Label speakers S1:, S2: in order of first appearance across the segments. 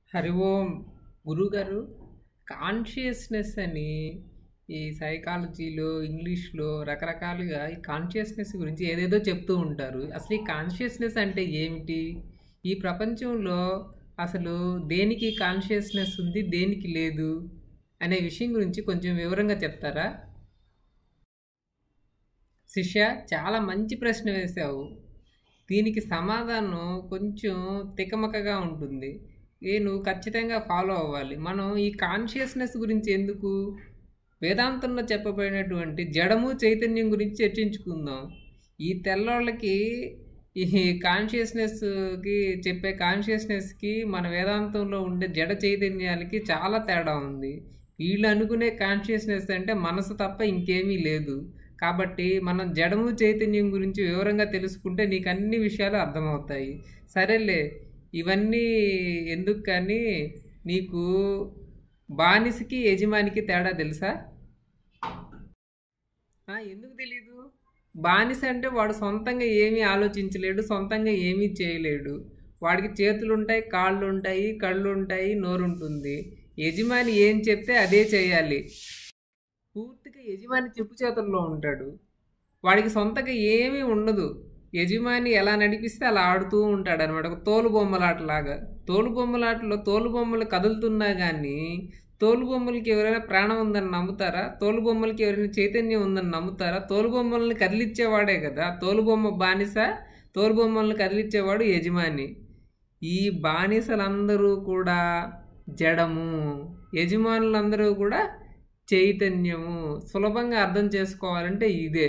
S1: హరి ఓం గురుగారు కాన్షియస్నెస్ అని ఈ సైకాలజీలో ఇంగ్లీష్లో రకరకాలుగా ఈ కాన్షియస్నెస్ గురించి ఏదేదో చెప్తూ ఉంటారు అసలు ఈ కాన్షియస్నెస్ అంటే ఏమిటి ఈ ప్రపంచంలో అసలు దేనికి కాన్షియస్నెస్ ఉంది దేనికి లేదు అనే విషయం గురించి కొంచెం వివరంగా చెప్తారా శిష్య చాలా మంచి ప్రశ్న వేశావు దీనికి సమాధానం కొంచెం తికమకగా ఉంటుంది ఏ నువ్వు ఖచ్చితంగా ఫాలో అవ్వాలి మనం ఈ కాన్షియస్నెస్ గురించి ఎందుకు వేదాంతంలో చెప్పబడినటువంటి జడము చైతన్యం గురించి చర్చించుకుందాం ఈ తెల్లోళ్ళకి ఈ కాన్షియస్నెస్కి చెప్పే కాన్షియస్నెస్కి మన వేదాంతంలో ఉండే జడ చైతన్యాలకి చాలా తేడా ఉంది వీళ్ళు అనుకునే కాన్షియస్నెస్ అంటే మనసు తప్ప ఇంకేమీ లేదు కాబట్టి మనం జడము చైతన్యం గురించి వివరంగా తెలుసుకుంటే నీకు అన్ని విషయాలు అర్థమవుతాయి సరేలే ఇవన్నీ ఎందుకు కానీ నీకు బానిసకి యజమానికి తేడా తెలుసా ఆ, ఎందుకు తెలీదు బానిస అంటే వాడు సొంతంగా ఏమీ ఆలోచించలేడు సొంతంగా ఏమీ చేయలేడు వాడికి చేతులు ఉంటాయి కాళ్ళు ఉంటాయి కళ్ళు ఉంటాయి నోరు ఉంటుంది యజమాని ఏం చెప్తే అదే చేయాలి పూర్తిగా యజమాని చెప్పు చేతుల్లో ఉంటాడు వాడికి సొంతగా ఏమీ ఉండదు యజమాని ఎలా నడిపిస్తే అలా ఆడుతూ ఉంటాడు అనమాట ఒక తోలు బొమ్మలాటలాగా తోలు బొమ్మలాటలో తోలు బొమ్మలు కదులుతున్నా కానీ తోలు బొమ్మలకి ఎవరైనా ప్రాణం ఉందని నమ్ముతారా తోలు బొమ్మలకి ఎవరైనా చైతన్యం ఉందని నమ్ముతారా తోలు బొమ్మల్ని కదిలిచ్చేవాడే కదా తోలు బొమ్మ బానిస తోలు బొమ్మల్ని కదిలిచ్చేవాడు యజమాని ఈ బానిసలందరూ కూడా జడము యజమానులందరూ కూడా చైతన్యము సులభంగా అర్థం చేసుకోవాలంటే ఇదే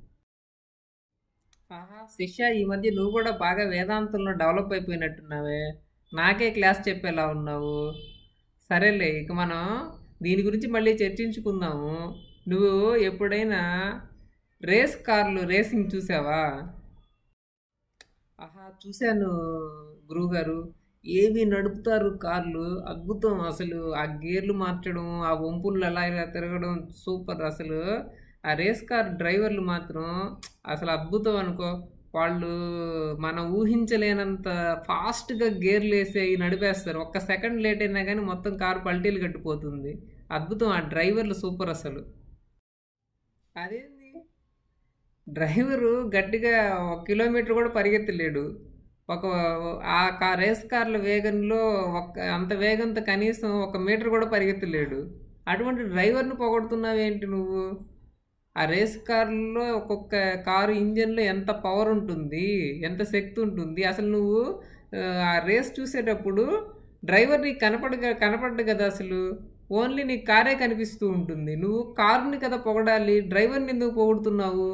S1: ఆహా శిష్య ఈ మధ్య నువ్వు కూడా బాగా వేదాంతంలో డెవలప్ అయిపోయినట్టున్నావే నాకే క్లాస్ చెప్పేలా ఉన్నావు సరేలే ఇక మనం దీని గురించి మళ్ళీ చర్చించుకుందాము నువ్వు ఎప్పుడైనా రేస్ కార్లు రేసింగ్ చూసావా ఆహా చూశాను గురువుగారు ఏవి నడుపుతారు కార్లు అద్భుతం అసలు ఆ గేర్లు మార్చడం ఆ వంపులు అలా ఇలా తిరగడం సూపర్ అసలు ఆ రేస్ కార్ డ్రైవర్లు మాత్రం అసలు అద్భుతం అనుకో వాళ్ళు మనం ఊహించలేనంత ఫాస్ట్గా గేర్లు వేసి నడిపేస్తారు ఒక్క సెకండ్ లేట్ అయినా కానీ మొత్తం కారు పల్టీలు కట్టిపోతుంది అద్భుతం ఆ డ్రైవర్లు సూపర్ అసలు అదేంది డ్రైవరు గట్టిగా ఒక కిలోమీటర్ కూడా పరిగెత్తలేడు ఒక ఆ కా రేస్ కార్ల వేగంలో ఒక అంత వేగంతో కనీసం ఒక మీటర్ కూడా పరిగెత్తలేడు అటువంటి డ్రైవర్ని పొగడుతున్నావేంటి నువ్వు ఆ రేస్ కార్లో ఒక్కొక్క కారు ఇంజన్లో ఎంత పవర్ ఉంటుంది ఎంత శక్తి ఉంటుంది అసలు నువ్వు ఆ, ఆ రేస్ చూసేటప్పుడు డ్రైవర్ నీకు కనపడ కనపడ్డు కదా అసలు ఓన్లీ నీ కారే కనిపిస్తూ ఉంటుంది నువ్వు కారుని కదా పొగడాలి డ్రైవర్ని ఎందుకు పొగుడుతున్నావు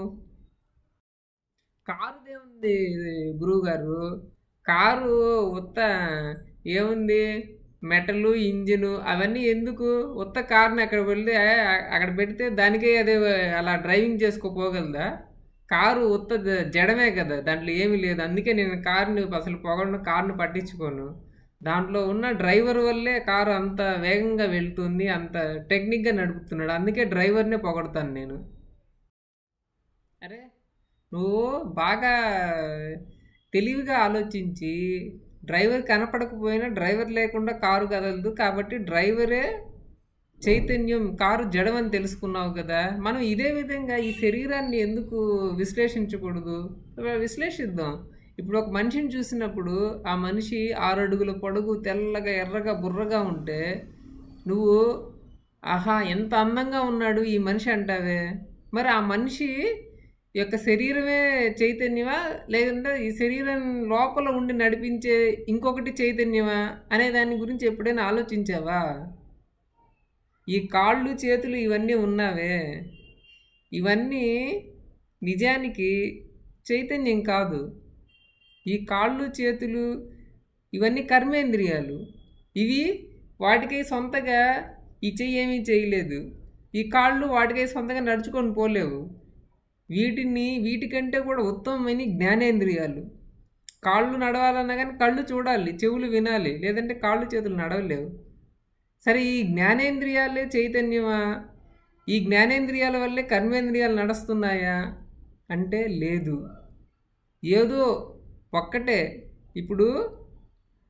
S1: కారుదే ఉంది గురువు గారు కారు ఉత్త ఏముంది మెటలు ఇంజిన్ అవన్నీ ఎందుకు ఉత్త కార్ని అక్కడ వెళ్తే అక్కడ పెడితే దానికే అదే అలా డ్రైవింగ్ చేసుకోపోగలదా కారు ఉత్త జ- జడమే కదా దాంట్లో ఏమీ లేదు అందుకే నేను కార్ని అసలు పొగడను కార్ని పట్టించుకోను దాంట్లో ఉన్న డ్రైవర్ వల్లే కారు అంత వేగంగా వెళ్తుంది అంత టెక్నిక్గా నడుపుతున్నాడు అందుకే డ్రైవర్నే పొగడతాను నేను అరే నువ్వు బాగా తెలివిగా ఆలోచించి డ్రైవర్ కనపడకపోయినా డ్రైవర్ లేకుండా కారు కదలదు కాబట్టి డ్రైవరే చైతన్యం కారు జడమని తెలుసుకున్నావు కదా మనం ఇదే విధంగా ఈ శరీరాన్ని ఎందుకు విశ్లేషించకూడదు విశ్లేషిద్దాం ఇప్పుడు ఒక మనిషిని చూసినప్పుడు ఆ మనిషి ఆరు అడుగుల పొడుగు తెల్లగా ఎర్రగా బుర్రగా ఉంటే నువ్వు ఆహా ఎంత అందంగా ఉన్నాడు ఈ మనిషి అంటావే మరి ఆ మనిషి యొక్క శరీరమే చైతన్యమా లేదంటే ఈ శరీరం లోపల ఉండి నడిపించే ఇంకొకటి చైతన్యమా అనే దాని గురించి ఎప్పుడైనా ఆలోచించావా ఈ కాళ్ళు చేతులు ఇవన్నీ ఉన్నావే ఇవన్నీ నిజానికి చైతన్యం కాదు ఈ కాళ్ళు చేతులు ఇవన్నీ కర్మేంద్రియాలు ఇవి వాటికై సొంతగా ఈ చెయ్యి ఏమీ చేయలేదు ఈ కాళ్ళు వాటికై సొంతంగా నడుచుకొని పోలేవు వీటిని వీటికంటే కూడా ఉత్తమమైన జ్ఞానేంద్రియాలు కాళ్ళు నడవాలన్నా కానీ కళ్ళు చూడాలి చెవులు వినాలి లేదంటే కాళ్ళు చేతులు నడవలేవు సరే ఈ జ్ఞానేంద్రియాలే చైతన్యమా ఈ జ్ఞానేంద్రియాల వల్లే కర్మేంద్రియాలు నడుస్తున్నాయా అంటే లేదు ఏదో ఒక్కటే ఇప్పుడు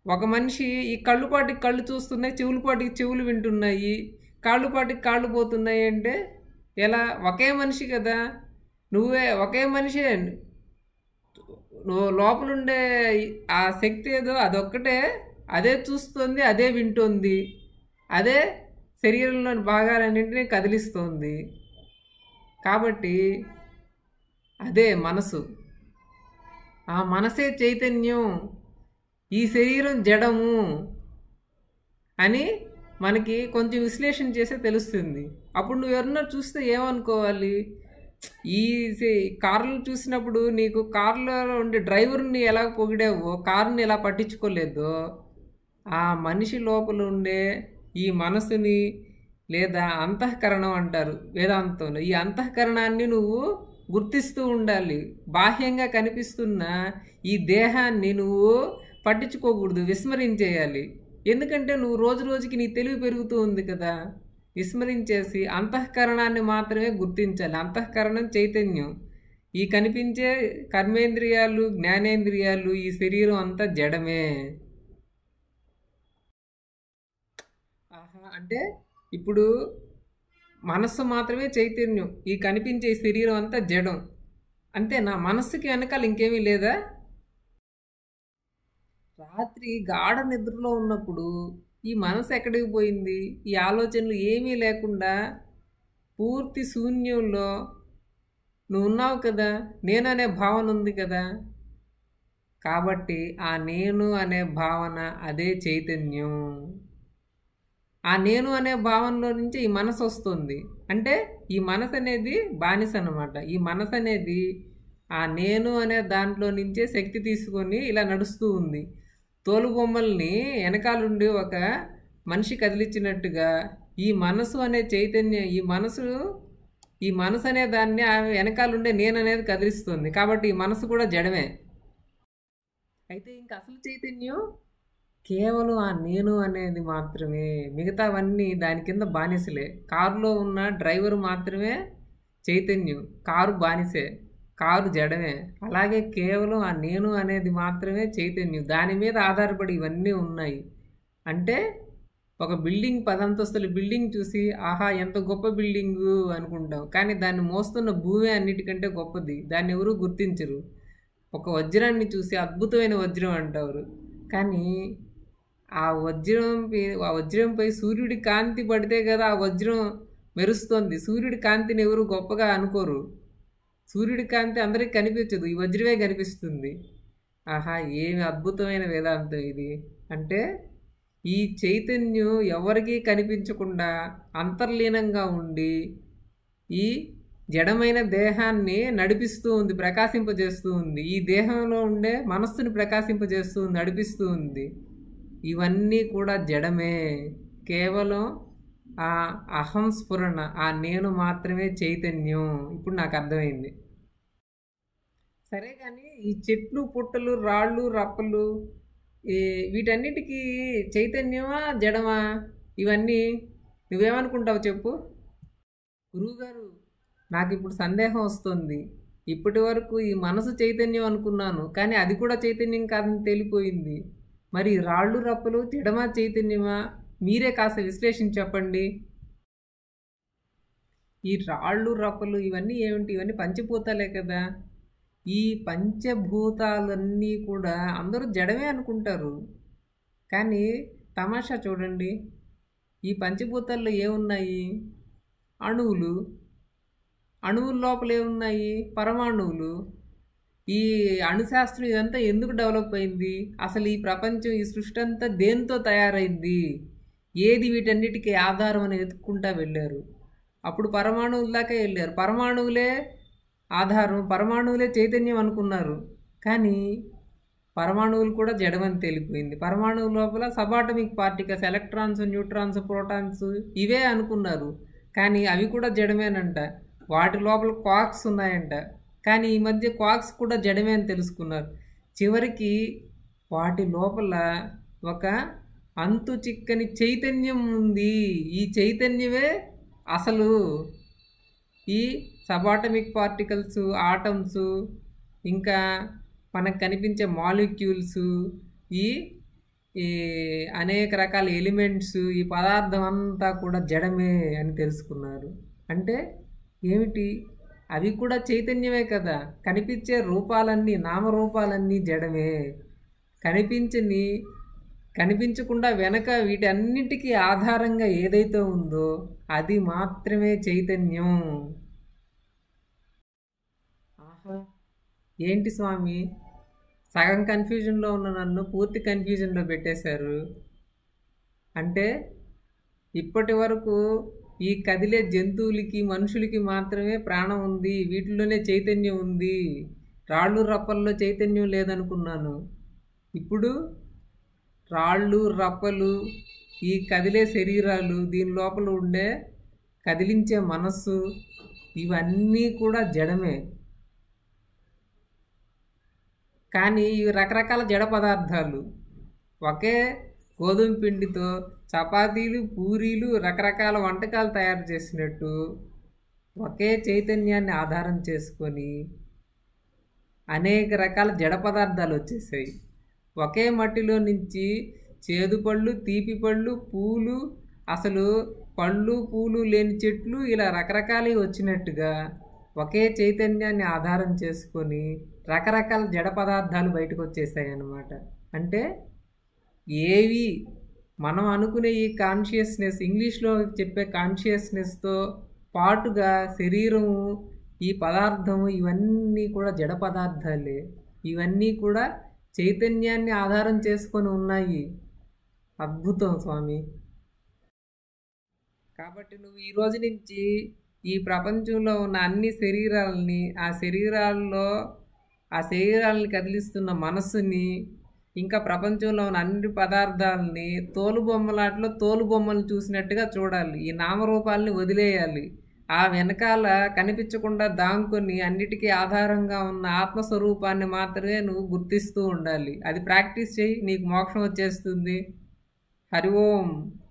S1: ఒక మనిషి ఈ కళ్ళుపాటికి కళ్ళు చూస్తున్నాయి చెవులపాటికి చెవులు వింటున్నాయి కాళ్ళుపాటికి కాళ్ళు పోతున్నాయి అంటే ఎలా ఒకే మనిషి కదా నువ్వే ఒకే మనిషి నువ్వు లోపలుండే ఆ శక్తి ఏదో అదొక్కటే అదే చూస్తుంది అదే వింటుంది అదే శరీరంలోని భాగాలన్నింటినీ కదిలిస్తోంది కాబట్టి అదే మనసు ఆ మనసే చైతన్యం ఈ శరీరం జడము అని మనకి కొంచెం విశ్లేషణ చేస్తే తెలుస్తుంది అప్పుడు నువ్వు ఎవరన్నా చూస్తే ఏమనుకోవాలి ఈ సే- కార్లు చూసినప్పుడు నీకు కార్లో ఉండే డ్రైవర్ని ఎలా పొగిడావో కార్ని ఎలా పట్టించుకోలేదో ఆ మనిషి లోపల ఉండే ఈ మనసుని లేదా అంతఃకరణం అంటారు వేదాంతంలో ఈ అంతఃకరణాన్ని నువ్వు గుర్తిస్తూ ఉండాలి బాహ్యంగా కనిపిస్తున్న ఈ దేహాన్ని నువ్వు పట్టించుకోకూడదు విస్మరించేయాలి ఎందుకంటే నువ్వు రోజు రోజుకి నీ తెలివి పెరుగుతూ ఉంది కదా విస్మరించేసి అంతఃకరణాన్ని మాత్రమే గుర్తించాలి అంతఃకరణం చైతన్యం ఈ కనిపించే కర్మేంద్రియాలు జ్ఞానేంద్రియాలు ఈ శరీరం అంతా జడమే ఆహా అంటే ఇప్పుడు మనస్సు మాత్రమే చైతన్యం ఈ కనిపించే ఈ శరీరం అంతా జడం అంతే నా మనస్సుకి వెనకాల ఇంకేమీ లేదా రాత్రి గాఢ నిద్రలో ఉన్నప్పుడు ఈ మనసు ఎక్కడికి పోయింది ఈ ఆలోచనలు ఏమీ లేకుండా పూర్తి శూన్యంలో నువ్వు ఉన్నావు కదా నేను అనే భావన ఉంది కదా కాబట్టి ఆ నేను అనే భావన అదే చైతన్యం ఆ నేను అనే భావనలో నుంచి ఈ మనసు వస్తుంది అంటే ఈ మనసు అనేది బానిస అన్నమాట ఈ మనసు అనేది ఆ నేను అనే దాంట్లో నుంచే శక్తి తీసుకొని ఇలా నడుస్తూ ఉంది తోలు బొమ్మల్ని వెనకాలండి ఒక మనిషి కదిలించినట్టుగా ఈ మనసు అనే చైతన్యం ఈ మనసు ఈ మనసు అనే దాన్ని ఆ వెనకాలండే నేను అనేది కదిలిస్తుంది కాబట్టి ఈ మనసు కూడా జడమే అయితే ఇంక అసలు చైతన్యం కేవలం ఆ నేను అనేది మాత్రమే మిగతావన్నీ దాని కింద బానిసలే కారులో ఉన్న డ్రైవర్ మాత్రమే చైతన్యం కారు బానిసే కారు జడమే అలాగే కేవలం ఆ నేను అనేది మాత్రమే చైతన్యం దాని మీద ఆధారపడి ఇవన్నీ ఉన్నాయి అంటే ఒక బిల్డింగ్ పదంతస్తుల బిల్డింగ్ చూసి ఆహా ఎంత గొప్ప బిల్డింగు అనుకుంటాం కానీ దాన్ని మోస్తున్న భూమి అన్నిటికంటే గొప్పది దాన్ని ఎవరూ గుర్తించరు ఒక వజ్రాన్ని చూసి అద్భుతమైన వజ్రం అంటారు కానీ ఆ వజ్రం పై- ఆ వజ్రంపై సూర్యుడి కాంతి పడితే కదా ఆ వజ్రం మెరుస్తుంది సూర్యుడి కాంతిని ఎవరు గొప్పగా అనుకోరు సూర్యుడి కాంతి అందరికి కనిపించదు ఈ వజ్రమే కనిపిస్తుంది ఆహా ఏమి అద్భుతమైన వేదాంతం ఇది అంటే ఈ చైతన్యం ఎవరికీ కనిపించకుండా అంతర్లీనంగా ఉండి ఈ జడమైన దేహాన్ని నడిపిస్తూ ఉంది ప్రకాశింపజేస్తూ ఉంది ఈ దేహంలో ఉండే మనస్సుని ప్రకాశింపజేస్తూ ఉంది నడిపిస్తూ ఉంది ఇవన్నీ కూడా జడమే కేవలం ఆ అహం స్ఫురణ ఆ నేను మాత్రమే చైతన్యం ఇప్పుడు నాకు అర్థమైంది సరే కానీ ఈ చెట్లు పుట్టలు రాళ్ళు రప్పలు ఈ వీటన్నిటికీ చైతన్యమా జడమా ఇవన్నీ నువ్వేమనుకుంటావు చెప్పు గురువుగారు నాకు ఇప్పుడు సందేహం వస్తుంది ఇప్పటి వరకు ఈ మనసు చైతన్యం అనుకున్నాను కానీ అది కూడా చైతన్యం కాదని తేలిపోయింది మరి ఈ రాళ్ళు రప్పలు జడమా చైతన్యమా మీరే కాస్త విశ్లేషించి చెప్పండి ఈ రాళ్ళు రప్పలు ఇవన్నీ ఏమిటి ఇవన్నీ పంచభూతాలే కదా ఈ పంచభూతాలన్నీ కూడా అందరూ జడమే అనుకుంటారు కానీ తమాషా చూడండి ఈ పంచభూతాల్లో ఏమున్నాయి అణువులు అణువుల లోపల ఏమున్నాయి పరమాణువులు ఈ అణుశాస్త్రం ఇదంతా ఎందుకు డెవలప్ అయింది అసలు ఈ ప్రపంచం ఈ సృష్టి అంతా దేంతో తయారైంది ఏది వీటన్నిటికీ ఆధారం అని వెతుక్కుంటా వెళ్ళారు అప్పుడు పరమాణువుల దాకా వెళ్ళారు పరమాణువులే ఆధారం పరమాణువులే చైతన్యం అనుకున్నారు కానీ పరమాణువులు కూడా జడమని తేలిపోయింది పరమాణువు లోపల subatomic particles electrons neutrons protons ఇవే అనుకున్నారు కానీ అవి కూడా జడమేనంట వాటి లోపల క్వాక్స్ ఉన్నాయంట కానీ ఈ మధ్య క్వాక్స్ కూడా జడమే అని తెలుసుకున్నారు చివరికి వాటి లోపల ఒక అంతు చిక్కని చైతన్యం ఉంది ఈ చైతన్యమే అసలు ఈ సబాటమిక్ పార్టికల్స్ ఆటమ్స్ ఇంకా మనకు కనిపించే మాలిక్యూల్స్ ఈ ఈ అనేక రకాల ఎలిమెంట్స్ ఈ పదార్థం అంతా కూడా జడమే అని తెలుసుకున్నారు అంటే ఏమిటి అవి కూడా చైతన్యమే కదా కనిపించే రూపాలన్నీ నామరూపాలన్నీ జడమే కనిపించని కనిపించకుండా వెనక వీటన్నిటికీ ఆధారంగా ఏదైతే ఉందో అది మాత్రమే చైతన్యం ఆహా ఏంటి స్వామి సగం కన్ఫ్యూజన్లో ఉన్న నన్ను పూర్తి కన్ఫ్యూజన్లో పెట్టేశారు అంటే ఇప్పటి వరకు ఈ కదిలే జంతువులకి మనుషులకి మాత్రమే ప్రాణం ఉంది వీటిలోనే చైతన్యం ఉంది రాళ్ళు రప్పల్లో చైతన్యం లేదనుకున్నాను ఇప్పుడు రాళ్ళు రప్పలు ఈ కదిలే శరీరాలు దీని లోపల ఉండే కదిలించే మనస్సు ఇవన్నీ కూడా జడమే కానీ ఇవి రకరకాల జడ పదార్థాలు ఒకే గోధుమ పిండితో చపాతీలు పూరీలు రకరకాల వంటకాలు తయారు చేసినట్టు ఒకే చైతన్యాన్ని ఆధారం చేసుకొని అనేక రకాల జడ పదార్థాలు వచ్చేసాయి ఒకే మట్టిలో నుంచి చేదు పళ్ళు తీపి పళ్ళు పూలు అసలు పళ్ళు పూలు లేని చెట్లు ఇలా రకరకాలవి వచ్చినట్టుగా ఒకే చైతన్యాన్ని ఆధారం చేసుకొని రకరకాల జడ పదార్థాలు బయటకు వచ్చేసాయి అన్నమాట అంటే ఏవి మనం అనుకునే ఈ కాన్షియస్నెస్ ఇంగ్లీష్లో చెప్పే కాన్షియస్నెస్తో పాటుగా శరీరము ఈ పదార్థము ఇవన్నీ కూడా జడ పదార్థాలే ఇవన్నీ కూడా చైతన్యాన్ని ఆధారం చేసుకొని ఉన్నాయి అద్భుతం స్వామి కాబట్టి నువ్వు ఈ రోజు నుంచి ఈ ప్రపంచంలో ఉన్న అన్ని శరీరాలని ఆ శరీరాల్లో ఆ శరీరాలని కదిలిస్తున్న మనస్సుని ఇంకా ప్రపంచంలో ఉన్న అన్ని పదార్థాలని తోలు బొమ్మలాట్లో తోలు బొమ్మలు చూసినట్టుగా చూడాలి ఈ నామరూపాలని వదిలేయాలి ఆ వెనకాల కనిపించకుండా దాంకొని అన్నిటికీ ఆధారంగా ఉన్న ఆత్మస్వరూపాన్ని మాత్రమే నువ్వు గుర్తిస్తూ ఉండాలి అది ప్రాక్టీస్ చేయి నీకు మోక్షం వచ్చేస్తుంది హరి ఓం